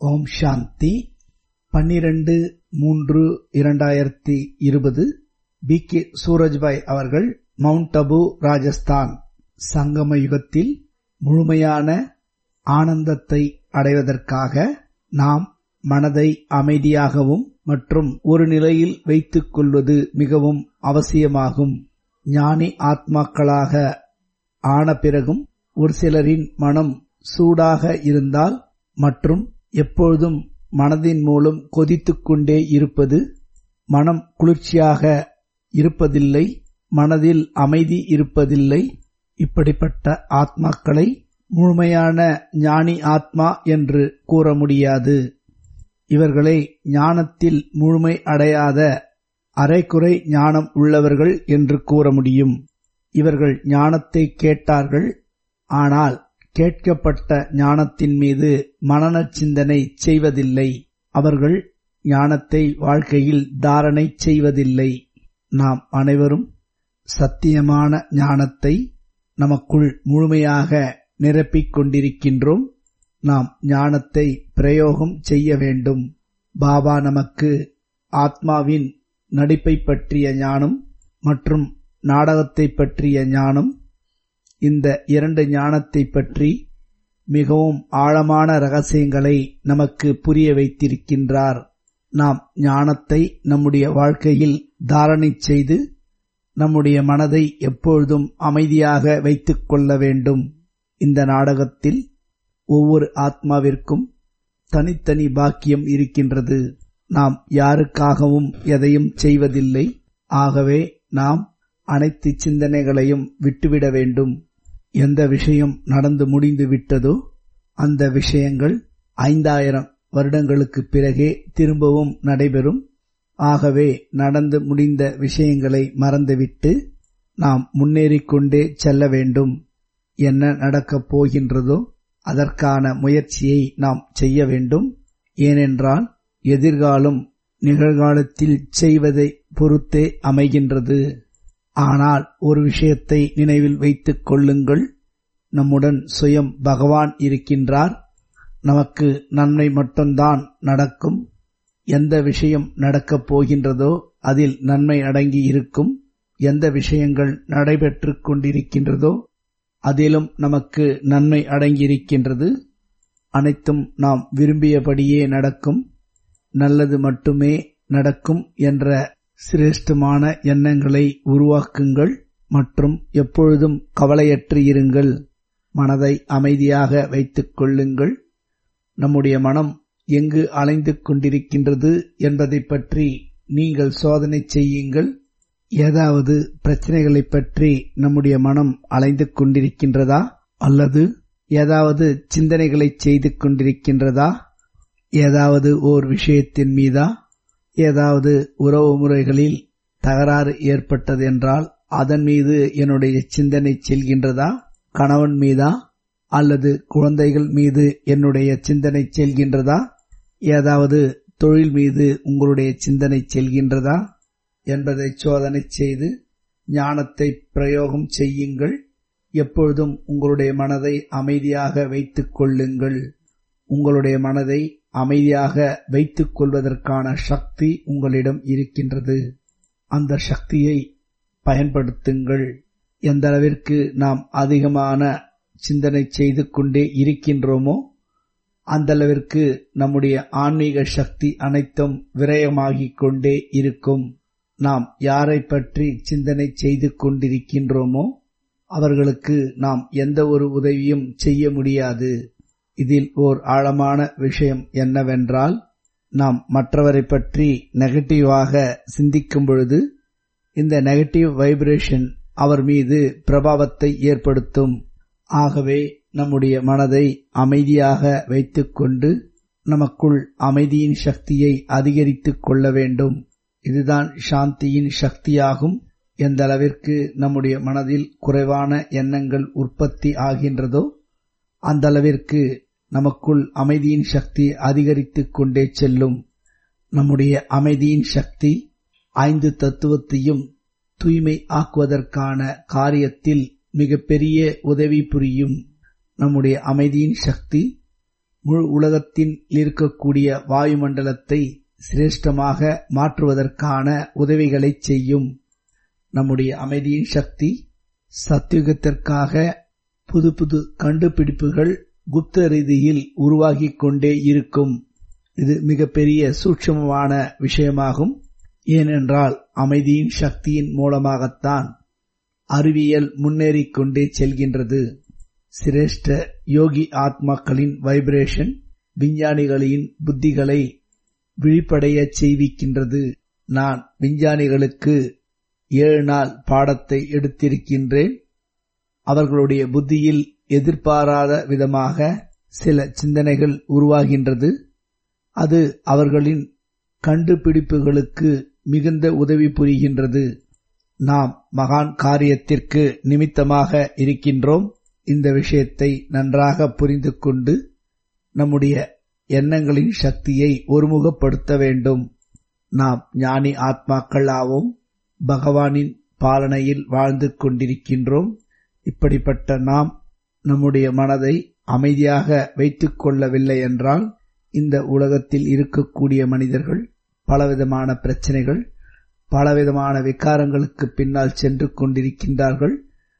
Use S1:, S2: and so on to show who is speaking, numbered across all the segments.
S1: ஓம் சாந்தி பன்னிரண்டு மூன்று இரண்டாயிரத்தி இருபது பி கே சூரஜ்பாய் அவர்கள் மவுண்ட் அபு ராஜஸ்தான் சங்கம யுகத்தில் முழுமையான ஆனந்தத்தை அடைவதற்காக நாம் மனதை அமைதியாகவும் மற்றும் ஒரு நிலையில் வைத்துக் கொள்வது மிகவும் அவசியமாகும் ஞானி ஆத்மாக்களாக ஆன பிறகும் ஒரு சிலரின் மனம் சூடாக இருந்தால் மற்றும் எப்பொழுதும் மனதின் மூலம் கொதித்துக் கொண்டே இருப்பது மனம் குளிர்ச்சியாக இருப்பதில்லை மனதில் அமைதி இருப்பதில்லை இப்படிப்பட்ட ஆத்மாக்களை முழுமையான ஞானி ஆத்மா என்று கூற முடியாது இவர்களை ஞானத்தில் முழுமை அடையாத அரைக்குறை ஞானம் உள்ளவர்கள் என்று கூற முடியும் இவர்கள் ஞானத்தை கேட்டார்கள் ஆனால் கேட்கப்பட்ட ஞானத்தின் மீது மனன சிந்தனை செய்வதில்லை அவர்கள் ஞானத்தை வாழ்க்கையில் தாரணை செய்வதில்லை நாம் அனைவரும் சத்தியமான ஞானத்தை நமக்குள் முழுமையாக நிரப்பிக் கொண்டிருக்கின்றோம் நாம் ஞானத்தை பிரயோகம் செய்ய வேண்டும் பாபா நமக்கு ஆத்மாவின் நடிப்பை பற்றிய ஞானம் மற்றும் நாடகத்தை பற்றிய ஞானம் இந்த இரண்டு ஞானத்தை பற்றி மிகவும் ஆழமான ரகசியங்களை நமக்கு புரிய வைத்திருக்கின்றார் நாம் ஞானத்தை நம்முடைய வாழ்க்கையில் தாரணை செய்து நம்முடைய மனதை எப்பொழுதும் அமைதியாக வைத்துக் கொள்ள வேண்டும் இந்த நாடகத்தில் ஒவ்வொரு ஆத்மாவிற்கும் தனித்தனி பாக்கியம் இருக்கின்றது நாம் யாருக்காகவும் எதையும் செய்வதில்லை ஆகவே நாம் அனைத்து சிந்தனைகளையும் விட்டுவிட வேண்டும் எந்த விஷயம் நடந்து முடிந்து விட்டதோ அந்த விஷயங்கள் ஐந்தாயிரம் வருடங்களுக்கு பிறகே திரும்பவும் நடைபெறும் ஆகவே நடந்து முடிந்த விஷயங்களை மறந்துவிட்டு நாம் முன்னேறிக்கொண்டே செல்ல வேண்டும் என்ன நடக்கப் போகின்றதோ அதற்கான முயற்சியை நாம் செய்ய வேண்டும் ஏனென்றால் எதிர்காலம் நிகழ்காலத்தில் செய்வதை பொறுத்தே அமைகின்றது ஆனால் ஒரு விஷயத்தை நினைவில் வைத்துக் கொள்ளுங்கள் நம்முடன் சுயம் பகவான் இருக்கின்றார் நமக்கு நன்மை மட்டும்தான் நடக்கும் எந்த விஷயம் நடக்கப் போகின்றதோ அதில் நன்மை அடங்கி இருக்கும் எந்த விஷயங்கள் நடைபெற்றுக் கொண்டிருக்கின்றதோ அதிலும் நமக்கு நன்மை அடங்கியிருக்கின்றது அனைத்தும் நாம் விரும்பியபடியே நடக்கும் நல்லது மட்டுமே நடக்கும் என்ற சிரேஷ்டமான எண்ணங்களை உருவாக்குங்கள் மற்றும் எப்பொழுதும் கவலையற்று இருங்கள் மனதை அமைதியாக வைத்துக் கொள்ளுங்கள் நம்முடைய மனம் எங்கு அலைந்து கொண்டிருக்கின்றது என்பதை பற்றி நீங்கள் சோதனை செய்யுங்கள் ஏதாவது பிரச்சனைகளை பற்றி நம்முடைய மனம் அலைந்து கொண்டிருக்கின்றதா அல்லது ஏதாவது சிந்தனைகளை செய்து கொண்டிருக்கின்றதா ஏதாவது ஓர் விஷயத்தின் மீதா ஏதாவது உறவு முறைகளில் தகராறு ஏற்பட்டது என்றால் அதன் மீது என்னுடைய சிந்தனை செல்கின்றதா கணவன் மீதா அல்லது குழந்தைகள் மீது என்னுடைய சிந்தனை செல்கின்றதா ஏதாவது தொழில் மீது உங்களுடைய சிந்தனை செல்கின்றதா என்பதை சோதனை செய்து ஞானத்தை பிரயோகம் செய்யுங்கள் எப்பொழுதும் உங்களுடைய மனதை அமைதியாக வைத்துக் கொள்ளுங்கள் உங்களுடைய மனதை அமைதியாக வைத்துக் கொள்வதற்கான சக்தி உங்களிடம் இருக்கின்றது அந்த சக்தியை பயன்படுத்துங்கள் எந்த அளவிற்கு நாம் அதிகமான சிந்தனை செய்து கொண்டே இருக்கின்றோமோ அந்த அளவிற்கு நம்முடைய ஆன்மீக சக்தி அனைத்தும் விரயமாகிக் கொண்டே இருக்கும் நாம் யாரை பற்றி சிந்தனை செய்து கொண்டிருக்கின்றோமோ அவர்களுக்கு நாம் எந்த ஒரு உதவியும் செய்ய முடியாது இதில் ஓர் ஆழமான விஷயம் என்னவென்றால் நாம் மற்றவரை பற்றி நெகட்டிவாக சிந்திக்கும் பொழுது இந்த நெகட்டிவ் வைப்ரேஷன் அவர் மீது பிரபாவத்தை ஏற்படுத்தும் ஆகவே நம்முடைய மனதை அமைதியாக வைத்துக்கொண்டு நமக்குள் அமைதியின் சக்தியை அதிகரித்துக் கொள்ள வேண்டும் இதுதான் சாந்தியின் சக்தியாகும் எந்த அளவிற்கு நம்முடைய மனதில் குறைவான எண்ணங்கள் உற்பத்தி ஆகின்றதோ அந்த அளவிற்கு நமக்குள் அமைதியின் சக்தி அதிகரித்துக் கொண்டே செல்லும் நம்முடைய அமைதியின் சக்தி ஐந்து தத்துவத்தையும் தூய்மை ஆக்குவதற்கான காரியத்தில் மிகப்பெரிய உதவி புரியும் நம்முடைய அமைதியின் சக்தி முழு உலகத்தில் இருக்கக்கூடிய வாயுமண்டலத்தை சிரேஷ்டமாக மாற்றுவதற்கான உதவிகளை செய்யும் நம்முடைய அமைதியின் சக்தி சத்தியுகத்திற்காக புது புது கண்டுபிடிப்புகள் குப்த ரீதியில் உருவாகிக் கொண்டே இருக்கும் இது மிகப்பெரிய சூட்சமமான விஷயமாகும் ஏனென்றால் அமைதியின் சக்தியின் மூலமாகத்தான் அறிவியல் முன்னேறிக் கொண்டே செல்கின்றது சிரேஷ்ட யோகி ஆத்மாக்களின் வைப்ரேஷன் விஞ்ஞானிகளின் புத்திகளை விழிப்படைய செய்விக்கின்றது நான் விஞ்ஞானிகளுக்கு ஏழு நாள் பாடத்தை எடுத்திருக்கின்றேன் அவர்களுடைய புத்தியில் எதிர்பாராத விதமாக சில சிந்தனைகள் உருவாகின்றது அது அவர்களின் கண்டுபிடிப்புகளுக்கு மிகுந்த உதவி புரிகின்றது நாம் மகான் காரியத்திற்கு நிமித்தமாக இருக்கின்றோம் இந்த விஷயத்தை நன்றாக புரிந்து கொண்டு நம்முடைய எண்ணங்களின் சக்தியை ஒருமுகப்படுத்த வேண்டும் நாம் ஞானி ஆத்மாக்கள் ஆவோம் பகவானின் பாலனையில் வாழ்ந்து கொண்டிருக்கின்றோம் இப்படிப்பட்ட நாம் நம்முடைய மனதை அமைதியாக வைத்துக் கொள்ளவில்லை என்றால் இந்த உலகத்தில் இருக்கக்கூடிய மனிதர்கள் பலவிதமான பிரச்சனைகள் பலவிதமான விகாரங்களுக்கு பின்னால் சென்று கொண்டிருக்கின்றார்கள்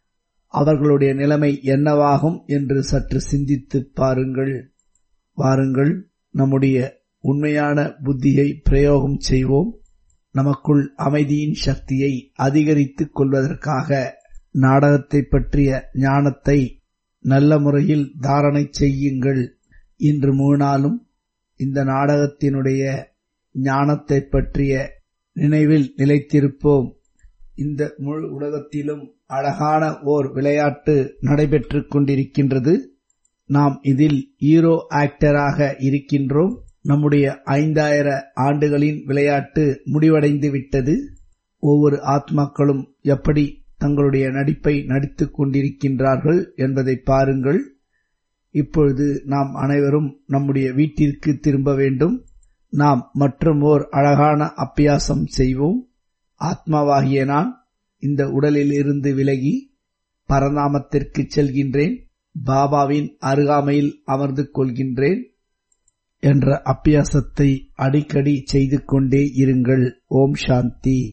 S1: அவர்களுடைய நிலைமை என்னவாகும் என்று சற்று சிந்தித்து பாருங்கள் வாருங்கள் நம்முடைய உண்மையான புத்தியை பிரயோகம் செய்வோம் நமக்குள் அமைதியின் சக்தியை அதிகரித்துக் கொள்வதற்காக நாடகத்தை பற்றிய ஞானத்தை நல்ல முறையில் தாரணை செய்யுங்கள் இன்று மூணாலும் இந்த நாடகத்தினுடைய ஞானத்தை பற்றிய நினைவில் நிலைத்திருப்போம் இந்த முழு உலகத்திலும் அழகான ஓர் விளையாட்டு நடைபெற்றுக் கொண்டிருக்கின்றது நாம் இதில் ஹீரோ ஆக்டராக இருக்கின்றோம் நம்முடைய ஐந்தாயிர ஆண்டுகளின் விளையாட்டு முடிவடைந்து விட்டது ஒவ்வொரு ஆத்மாக்களும் எப்படி தங்களுடைய நடிப்பை நடித்துக் கொண்டிருக்கின்றார்கள் என்பதை பாருங்கள் இப்பொழுது நாம் அனைவரும் நம்முடைய வீட்டிற்கு திரும்ப வேண்டும் நாம் மற்றும் ஓர் அழகான அப்பியாசம் செய்வோம் ஆத்மாவாகிய நான் இந்த உடலில் இருந்து விலகி பரநாமத்திற்கு செல்கின்றேன் பாபாவின் அருகாமையில் அமர்ந்து கொள்கின்றேன் என்ற அப்பியாசத்தை அடிக்கடி செய்து கொண்டே இருங்கள் ஓம் சாந்தி